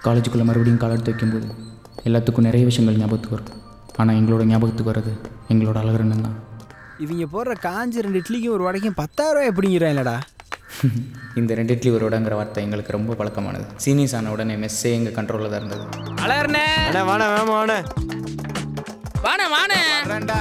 காலேஜுக்குள்ளே மறுபடியும் கால் எடுத்து வைக்கும்போது எல்லாத்துக்கும் நிறைய விஷயங்கள் ஞாபகத்துக்கு வரும் ஆனால் எங்களோட ஞாபகத்துக்கு வர்றது எங்களோட அழகரண்ணன் தான் இவங்க போடுற காஞ்ச ரெண்டு இட்லிக்கும் ஒரு வடைக்கும் பத்தாயிரம் ரூபாய் எப்படிங்கிறான் இல்லடா இந்த ரெண்டு இட்லி ஒரு வடங்கிற வார்த்தை எங்களுக்கு ரொம்ப பழக்கமானது சீனியர்ஸ் ஆன உடனே மெஸ்ஸே எங்கள் கண்ட்ரோலில் தான் இருந்தது அழகர்னே அண்ணா வாணா வேமா வாணா வாணே வாணே வரேன்டா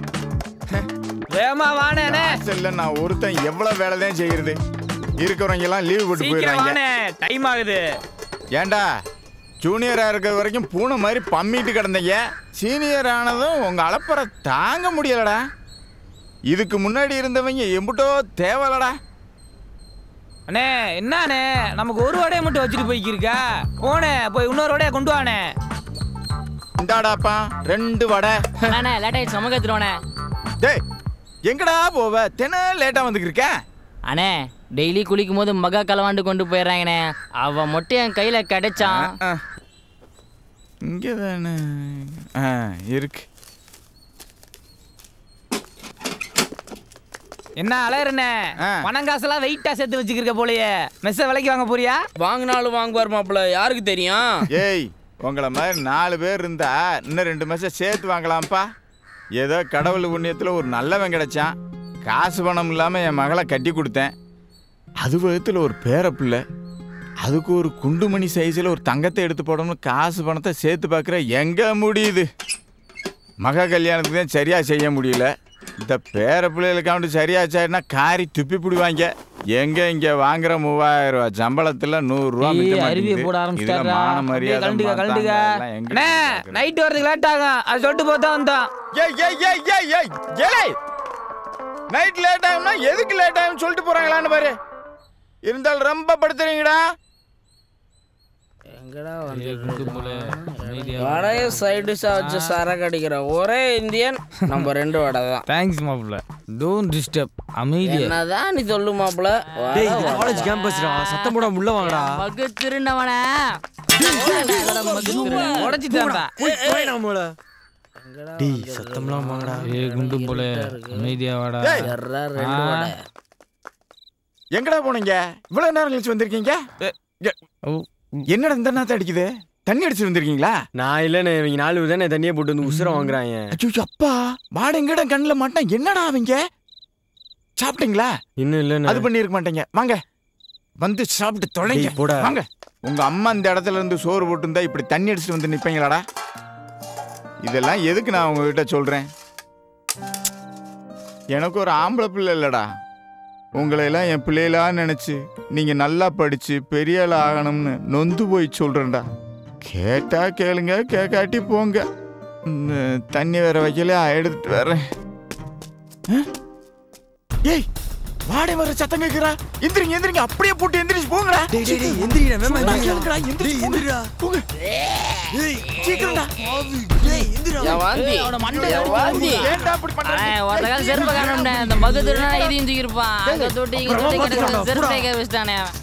வேமா வாணேண்ணே செல்ல நான் ஒருத்தன் எவ்வளவு வேலை தான் செய்யறது இருக்கிறவங்க எல்லாம் லீவ் போட்டு சீக்கிரம் போயிடுறாங்க வாணே டைம் ஆகுது ஏன்டா ஜூனியரா இருக்கிற வரைக்கும் பூனை மாதிரி பம்மிட்டு கிடந்தீங்க சீனியர் ஆனதும் உங்க அளப்பறை தாங்க முடியலடா இதுக்கு முன்னாடி இருந்தவங்க எம்புட்டோ தேவலடா அண்ணே என்னண்ணே நமக்கு ஒரு வடையை மட்டும் வச்சுட்டு போய்க்கிருக்கா போனே போய் இன்னொரு வடையை கொண்டு வானே இந்தாடாப்பா ரெண்டு வடை அண்ணே லேட் ஆயிடுச்சு நமக்கு எடுத்துருவானே டேய் எங்கடா போவ தின லேட்டா வந்துக்கிருக்க அண்ணே டெய்லி குளிக்கும் போது மகா களவாண்டு கொண்டு போயிடுறாங்கண்ணே அவ மட்டும் என் கையில கிடைச்சான் இங்கே தானே ஆ இருக்கு என்ன அழகர்ண்ணே ஆ. பணம் காசெல்லாம் வெயிட்டா சேர்த்து வச்சுக்கிருக்க போலயே மெஸ்ஸ விலைக்கு வாங்க போறியா வாங்கினாலும் வாங்குவார் மாப்பிள்ள யாருக்கு தெரியும் ஏய் உங்களை மாதிரி நாலு பேர் இருந்தா இன்னும் ரெண்டு மாசம் சேர்த்து வாங்கலாம்ப்பா ஏதோ கடவுள் புண்ணியத்தில் ஒரு நல்லவன் கிடைச்சான் காசு பணம் இல்லாமல் என் மகளை கட்டி கொடுத்தேன் அது விதத்தில் ஒரு பேரப்பிள்ளை அதுக்கு ஒரு குண்டுமணி சைஸில் ஒரு தங்கத்தை எடுத்து போடணும்னு காசு பணத்தை சேர்த்து பார்க்குற எங்கே முடியுது மக கல்யாணத்துக்கு தான் சரியாக செய்ய முடியல இந்த பேர பிள்ளைகளுக்காண்டி சரியாச்சாருன்னா காரி துப்பி பிடிவாங்க எங்க இங்க வாங்குற மூவாயிரம் ரூபாய் சம்பளத்துல நூறு ரூபா ஏய், அருவியை போட ஆரம்பிச்சிட்டாரா அப்படியே கலண்டுக கலண்டுக அண்ணே நைட் வரதுக்கு லேட் ஆகும் அது சொல்லிட்டு போதான் வந்தோம் ஏய் ஏய் ஏய் ஏய் ஏய் ஏலே நைட் லேட் ஆகும்னா எதுக்கு லேட் ஆகும்னு சொல்லிட்டு போறாங்களான்னு பாரு இருந்தாலும் ரொம்ப படுத்துறீங்கடா வடைய சைடிஷா வச்சு சரக்கு அடிக்கிற ஒரே இந்தியன் நம்ம ரெண்டு வடை தான் தேங்க்ஸ் மாப்பிள்ள டோன்ட் டிஸ்டர்ப் அமைதியா என்னதான் நீ சொல்லு மாப்பிள்ள டேய் இது காலேஜ் கேம்பஸ்டா சத்தம் போடாம உள்ள வாங்கடா மகு திருண்டவனே உடச்சிட்டான்டா போய் நம்மள டேய் சத்தம்லாம் வாங்கடா ஏ குண்டு போல அமைதியா வாடா ஏய் ரெண்டு வடை எங்கடா போனீங்க இவ்வளவு நேரம் கழிச்சு வந்திருக்கீங்க எ- என்னடா இந்த நேரத்தை அடிக்குது தண்ணி அடிச்சு வந்திருக்கீங்களா நான் இல்லைண்ணே இவங்க நாலு பேர் தானே தண்ணியை போட்டு வந்து உசுர வாங்குறாங்க ஐயோ அப்பா வாடங்கிட கண்ணில் மாட்டேன் என்னடா அவங்க சாப்பிட்டீங்களா இன்னும் இல்லைண்ணே அது பண்ணியிருக்க மாட்டீங்க வாங்க வந்து சாப்பிட்டு தொலைங்க டேய், போடா. வாங்க உங்க அம்மா இந்த இடத்துல இருந்து சோறு போட்டுருந்தா இப்படி தண்ணி அடிச்சுட்டு வந்து நிப்பீங்களாடா இதெல்லாம் எதுக்கு நான் உங்ககிட்ட சொல்றேன் எனக்கு ஒரு ஆம்பளை பிள்ளை இல்லடா உங்களை எல்லாம் என் பிள்ளைகளா நினைச்சு நீங்க நல்லா படிச்சு பெரிய ஆள் ஆகணும்னு நொந்து போய் சொல்றேன்டா கேட்டா கேளுங்க கேட்காட்டி போங்க இந்த தண்ணி வேற வைக்கல எடுத்துட்டு வரேன் ஆ? ஏய் வாடை வர சத்தம் கேக்குறா எந்திரிங்க எந்திரிங்க அப்படியே போட்டு எந்திரிச்சு போங்கடா டேய் டேய் டேய் எந்திரிடா மேம் சும்மா எந்திரிடா கேளுங்கடா, எந்திரிச்சு டேய் போங்க. எந்திரிடா போங்க டேய் சீக்கிரம்டா டேய் எந்திரிடா என் வாந்தி என் வாந்தி ஏன்டா அப்படி பண்றீங்க ஒரு காலம் செருப்பு காணோம்னே இந்த மகு திருடனா இதையும் தூக்கியிருப்பான் அங்க தொட்டி இங்க தொட்டி கிடக்கு செருப்பு தேக்க வச்சுட்டானே அவன்.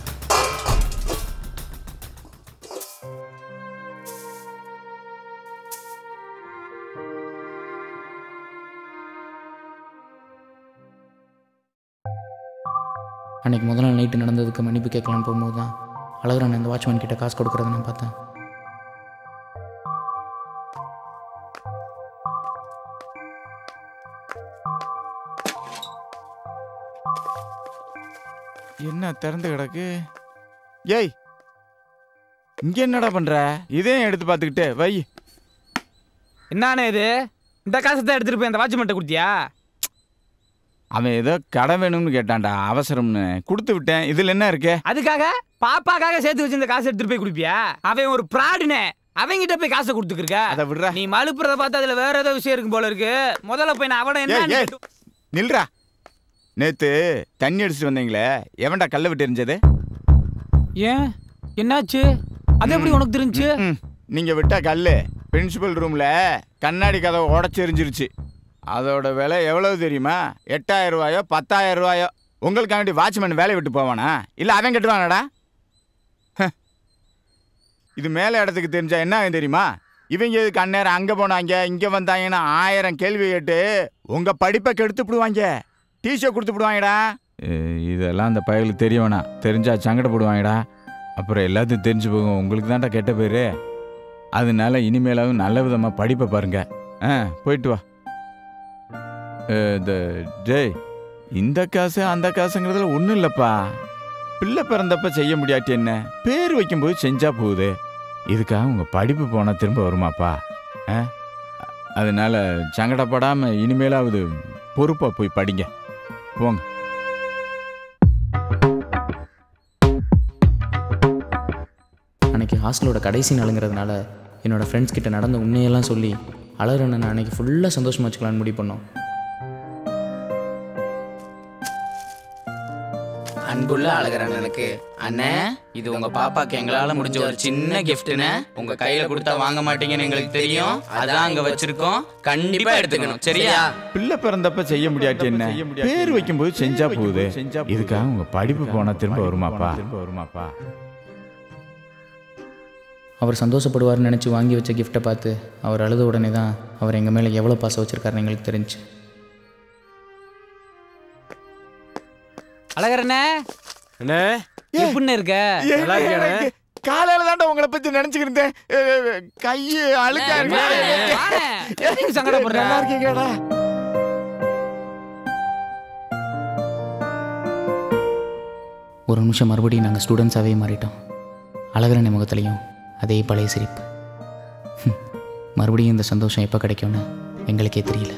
அன்னைக்கு முதல் நாள் நைட்டு நடந்ததுக்கு மன்னிப்பு கேட்கலான்னு போகும்போது தான் அழகரன் அந்த வாட்ச்மேன் கிட்ட காசு கொடுக்கறத நான் பார்த்தேன் என்ன திறந்து கிடக்கு ஏய் இங்க என்னடா பண்ற இதையும் எடுத்து பார்த்துக்கிட்டு வை என்னண்ணே இது இந்த காசை தான் எடுத்துட்டு போய் அந்த வாட்ச்மேன்ட்ட கொடுத்தியா அவன் ஏதோ கடை வேணும்னு கேட்டான்டா அவசரம்னு கொடுத்து விட்டேன் இதுல என்ன இருக்கு அதுக்காக பாப்பாக்காக சேர்த்து வச்சு இந்த காசை எடுத்துட்டு போய் கொடுப்பியா அவன் ஒரு ப்ராடுனே அவங்கிட்ட போய் காசை கொடுத்துக்கிருக்க அதை விடுறா நீ மழுப்புறத பார்த்தா அதுல வேற ஏதோ விஷயம் இருக்கும் போல இருக்கு முதல்ல போய் நான் அவனை ஏய், ஏய், என்ன நில்றா நேத்து தண்ணி அடிச்சுட்டு வந்தீங்களே எவன்டா கல்ல விட்டு எரிஞ்சது ஏன் என்னாச்சு அது எப்படி உனக்கு தெரிஞ்சு ம், நீங்க விட்ட கல்லு பிரின்சிபல் ரூம்ல கண்ணாடி கதவை உடச்சி எரிஞ்சிருச்சு அதோட விலை எவ்வளவு தெரியுமா எட்டாயிரம் ரூபாயோ பத்தாயிரம் ரூபாயோ உங்களுக்காண்டி வாட்ச்மேன் வேலையை விட்டு போவானா இல்லை அவன் கட்டுவானடா ஹ. இது மேலே இடத்துக்கு தெரிஞ்சா என்ன ஆகும் தெரியுமா இவங்க இதுக்கு அந்நேரம் அங்கே போனாங்க இங்கே வந்தாங்கன்னா ஆயிரம் கேள்வி கேட்டு உங்கள் படிப்பை கெடுத்து விடுவாங்க டிஷர்ட் கொடுத்து விடுவாங்கடா இதெல்லாம் அந்த பயலுக்கு தெரிய வேணாம் தெரிஞ்சா சங்கடப்படுவாங்கடா அப்புறம் எல்லாத்தையும் தெரிஞ்சு போகும் உங்களுக்கு தான்டா கெட்ட பேர் அதனால இனிமேலாவது நல்ல விதமாக படிப்பை பாருங்க ஆ போயிட்டு வா அஹ், இந்த டேய் இந்த காசு அந்த காசுங்கிறதுல ஒன்றும் இல்லைப்பா பிள்ளை பிறந்தப்ப செய்ய முடியாட்டி என்ன பேர் வைக்கும்போது செஞ்சா போகுது இதுக்காக உங்கள் படிப்பு போனால் திரும்ப வருமாப்பா ஆ அதனால சங்கடப்படாமல் இனிமேலாவது பொறுப்பாக போய் படிங்க போங்க அன்னைக்கு ஹாஸ்டலோட கடைசி நாளுங்கிறதுனால என்னோட ஃப்ரெண்ட்ஸ் கிட்ட நடந்த உண்மையெல்லாம் சொல்லி அழகரண்ணனை நான் அன்னைக்கு ஃபுல்லாக சந்தோஷமா வச்சுக்கலான்னு முடிவு பண்ணோம் அன்புள்ள அழகரண்ணனுக்கு அண்ணே இது உங்க பாப்பாக்கு எங்களால முடிஞ்ச ஒரு சின்ன கிஃப்ட்னு உங்க கையில கொடுத்தா வாங்க மாட்டீங்கன்னு எங்களுக்கு தெரியும் அதான் அங்க வச்சிருக்கோம் கண்டிப்பா எடுத்துக்கணும் சரியா பிள்ளை பிறந்தப்ப செய்ய முடியாட்டி என்ன பேர் வைக்கும்போது செஞ்சா போகுது இதுக்காக உங்கள் படிப்பு போனால் திரும்ப வருமாப்பா திரும்ப வருமாப்பா அவர் சந்தோஷப்படுவார்னு நினச்சி வாங்கி வச்ச கிஃப்ட்டை பார்த்து அவர் அழுத உடனே தான் அவர் எங்கள் மேலே எவ்வளோ பாசம் வச்சிருக்காருன்னு எங்களுக்கு தெரிஞ்சு அழகரண்ணே அண்ணே எப்படின்னு இருக்க நல்லா இருக்கியாண்ணே? காலையில தாண்டா உங்களை பத்தி நினைச்சுக்கிருந்தேன் கையை அழுக்கா இருக்கு வாண்ணே, எதுக்கு சங்கடப்படுற நல்லா இருக்கீங்கடா ஒரு நிமிஷம் மறுபடியும் நாங்கள் ஸ்டூடெண்ட்ஸாகவே மாறிட்டோம் அழகரண்ணை முகத்துலையும் அதே பழைய சிரிப்பு ஹம், மறுபடியும் இந்த சந்தோஷம் எப்போ கிடைக்கும்னு எங்களுக்கே தெரியல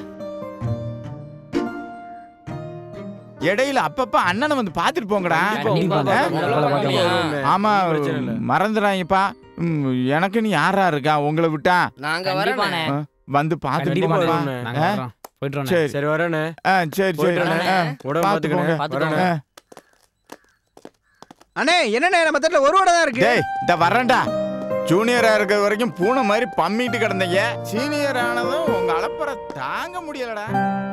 இடையில அப்பப்ப அண்ணனை வந்து பாத்துட்டு போங்கடா கண்டிப்பா ஆ? பார்ப்போம். ஆமா பிரச்சனை இல்ல. மறந்துடாங்கப்பா ம், எனக்குன்னு யாரா இருக்கா உங்களை விட்டா நாங்க கண்டிப்பாண்ணே. வரோம் ஆ, வந்து பாத்துட்டு கண்டிப்பா போங்கப்பா. வருவோண்ணே. நாங்க ஆ? வர்றோம். போயிட்டு வரோண்ணே. சரி சரி வரேண்ணே ஆ சரி சரி போயிட்டு வரேண்ணே. ஆ, உடம்பு பார்த்து போங்க. பார்த்துக்கண்ணே பார்த்துக்கோங்க. ஆ. அண்ணே என்னண்ணே நம்ம தட்டில் ஒரு வடை தான் இருக்கு டேய் இந்த வரேன்டா ஜூனியரா இருக்கிற வரைக்கும் பூனை மாதிரி பம்மிட்டு கிடந்தீங்க சீனியர் ஆனதும் உங்க அளப்பறை தாங்க முடியலடா